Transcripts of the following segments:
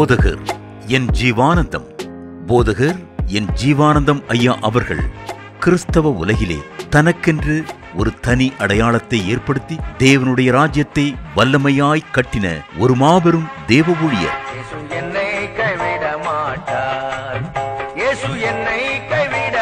போதகர் என் ஜீவானந்தம் போதகர் என் ஜீவானந்தம் ஐயா அவர்கள் கிறிஸ்தவ உலகிலே தனக்கென்று ஒரு தனி அடையாளத்தை ஏற்படுத்தி தேவனுடைய ராஜ்யத்தை வல்லமையாய் கட்டின ஒரு மாபெரும் தேவ ஊழியர் இயேசு என்னை கைவிட மாட்டார் இயேசு என்னை கைவிட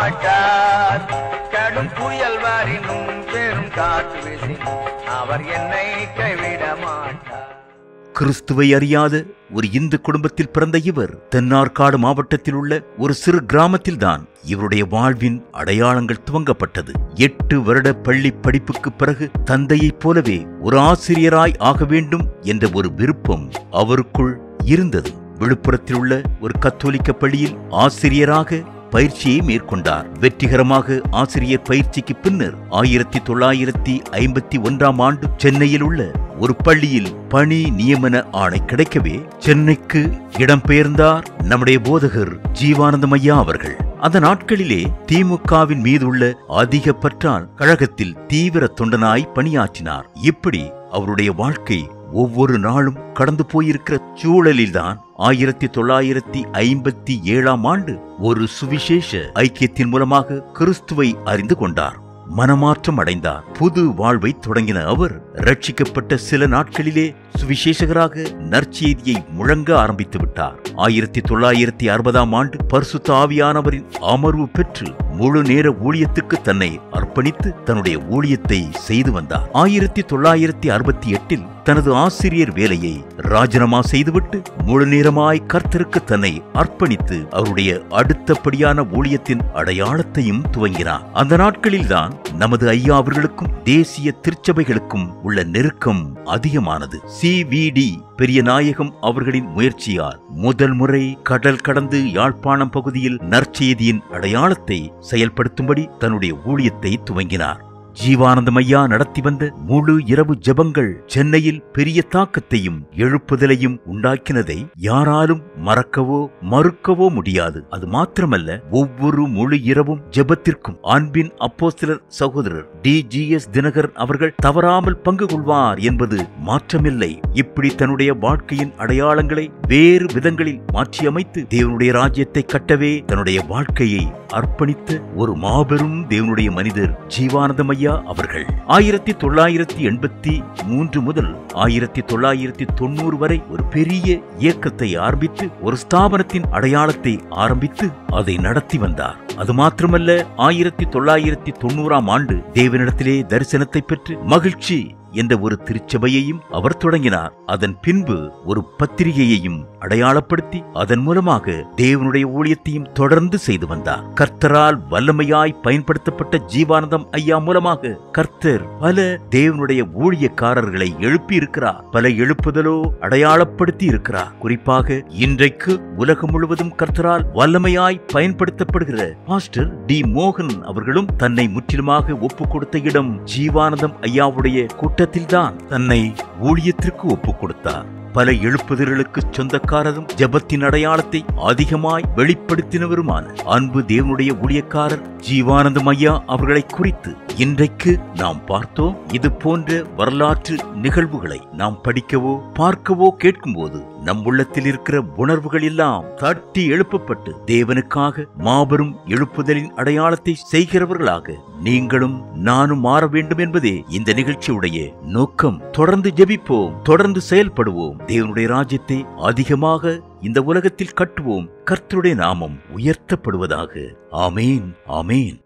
மாட்டார் கடும் புயல் வாரினும் பெரும் காற்று வீசினும் அவர் என்னை கைவிட மாட்டார் கிறிஸ்துவை அறியாத ஒரு இந்து குடும்பத்தில் பிறந்த இவர் தென்னார்காடு மாவட்டத்தில் உள்ள ஒரு சிறு கிராமத்தில்தான் இவருடைய வாழ்வின் அடையாளங்கள் துவங்கப்பட்டது எட்டு வருட பள்ளி படிப்புக்கு பிறகு தந்தையைப் போலவே ஒரு ஆசிரியராய் ஆக வேண்டும் என்ற ஒரு விருப்பம் அவருக்குள் இருந்தது விழுப்புரத்தில் உள்ள ஒரு கத்தோலிக்க பள்ளியில் ஆசிரியராக பயிற்சியை மேற்கொண்டார் வெற்றிகரமாக ஆசிரியர் பயிற்சிக்கு பின்னர் ஆயிரத்தி தொள்ளாயிரத்தி ஐம்பத்தி ஒன்றாம் ஆண்டு சென்னையில் உள்ள ஒரு பள்ளியில் பணி நியமன ஆணை கிடைக்கவே சென்னைக்கு இடம்பெயர்ந்தார் நம்முடைய போதகர் ஜீவானந்தம் ஐயா அவர்கள் அந்த நாட்களிலே திமுகவின் மீதுள்ள அதிக பற்றால் கழகத்தில் தீவிர தொண்டனாய் பணியாற்றினார் இப்படி அவருடைய வாழ்க்கை ஒவ்வொரு நாளும் கடந்து போயிருக்கிற சூழலில்தான் ஆயிரத்தி தொள்ளாயிரத்தி ஐம்பத்தி ஏழாம் ஆண்டு ஒரு சுவிசேஷ ஐக்கியத்தின் மூலமாக கிறிஸ்துவை அறிந்து கொண்டார் மனமாற்றம் அடைந்தார் புது வாழ்வை தொடங்கின அவர் ரட்சிக்கப்பட்ட சில நாட்களிலே சுவிசேஷகராக நற்செய்தியை முழங்க ஆரம்பித்து விட்டார் ஆயிரத்தி தொள்ளாயிரத்தி அறுபதாம் ஆண்டு பரிசுத்த ஆவியானவரின் அமர்வு பெற்று முழு நேர ஊழியத்துக்கு தன்னை அர்ப்பணித்து தன்னுடைய ஊழியத்தை செய்து வந்தார் ஆயிரத்தி தொள்ளாயிரத்தி அறுபத்தி எட்டில் தனது ஆசிரியர் வேலையை ராஜினாமா செய்துவிட்டு முழு நேரமாய் கர்த்தருக்கு தன்னை அர்ப்பணித்து அவருடைய அடுத்தபடியான ஊழியத்தின் அடையாளத்தையும் துவங்கினார் அந்த நாட்களில்தான் நமது ஐயா அவர்களுக்கும் தேசிய திருச்சபைகளுக்கும் உள்ள நெருக்கம் அதிகமானது சிவிடி பெரிய நாயகம் அவர்களின் முயற்சியால் முதல் முறை கடல் கடந்து யாழ்ப்பாணம் பகுதியில் நற்செய்தியின் அடையாளத்தை செயல்படுத்தும்படி தன்னுடைய ஊழியத்தை துவங்கினார் ஜீவானந்தம் ஐயா நடத்தி வந்த முழு இரவு ஜெபங்கள் சென்னையில் பெரிய தாக்கத்தையும் எழுப்புதலையும் உண்டாக்கினதை யாராலும் மறக்கவோ மறுக்கவோ முடியாது அது மாத்திரமல்ல ஒவ்வொரு முழு இரவும் ஜெபத்திற்கும் அன்பின் அப்போஸ்தலர் சகோதரர் டி ஜி எஸ் தினகரன் அவர்கள் தவறாமல் பங்கு கொள்வார் என்பது மாற்றமில்லை இப்படி தன்னுடைய வாழ்க்கையின் அடையாளங்களை வேறு விதங்களில் மாற்றியமைத்து தேவனுடைய ராஜ்யத்தை கட்டவே தன்னுடைய வாழ்க்கையை அர்ப்பணித்த ஒரு மாபெரும் தேவனுடைய மனிதர் ஜீவானந்தம் ஐயா அவர்கள் ஆயிரத்தி தொள்ளாயிரத்தி எண்பத்தி மூன்று முதல் ஆயிரத்தி தொள்ளாயிரத்தி தொண்ணூறு வரை ஒரு பெரிய இயக்கத்தை ஆரம்பித்து ஒரு ஸ்தாபனத்தின் அடையாளத்தை ஆரம்பித்து அதை நடத்தி வந்தார் அது மாத்திரமல்ல ஆயிரத்தி தொள்ளாயிரத்தி தொண்ணூறாம் ஆண்டு தேவனிடத்திலே தரிசனத்தை பெற்று மகிழ்ச்சி என்ற ஒரு திருச்சபையையும் அவர் தொடங்கினார் அதன் பின்பு ஒரு பத்திரிகையையும் அடையாளப்படுத்தி அதன் மூலமாக தேவனுடைய ஊழியத்தையும் தொடர்ந்து செய்து வந்தார் கர்த்தரால் வல்லமையாய் பயன்படுத்தப்பட்ட ஜீவானந்தம் ஐயா மூலமாக கர்த்தர் பல தேவனுடைய ஊழியக்காரர்களை எழுப்பி இருக்கிறார் பல எழுப்புதலோ அடையாளப்படுத்தி இருக்கிறார் குறிப்பாக இன்றைக்கு உலகம் முழுவதும் கர்த்தரால் வல்லமையாய் பயன்படுத்தப்படுகிற பாஸ்டர் டி மோகன் அவர்களும் தன்னை முற்றிலுமாக ஒப்பு கொடுத்த இடம் ஜீவானந்தம் ஐயாவுடைய கூட்டத்தில்தான் தன்னை ஊழியத்திற்கு ஒப்பு கொடுத்தார் பல எழுப்புதல்களுக்கு சொந்தக்காரரும் ஜெபத்தின் அடையாளத்தை அதிகமாய் வெளிப்படுத்தினவருமான அன்பு தேவனுடைய ஊழியக்காரர் ஜீவானந்தம் ஐயா அவர்களை குறித்து இன்றைக்கு நாம் பார்த்தோம் இது போன்ற வரலாற்று நிகழ்வுகளை நாம் படிக்கவோ பார்க்கவோ கேட்கும்போது நம் உள்ளத்தில் இருக்கிற உணர்வுகள் எல்லாம் தட்டி எழுப்பப்பட்டு தேவனுக்காக மாபெரும் எழுப்புதலின் அடையாளத்தை செய்கிறவர்களாக நீங்களும் நானும் மாற வேண்டும் என்பதே இந்த நிகழ்ச்சியுடைய நோக்கம் தொடர்ந்து ஜெபிப்போம் தொடர்ந்து செயல்படுவோம் தேவனுடைய ராஜ்யத்தை அதிகமாக இந்த உலகத்தில் கட்டுவோம் கர்த்தருடைய நாமம் உயர்த்தப்படுவதாக ஆமேன் ஆமேன்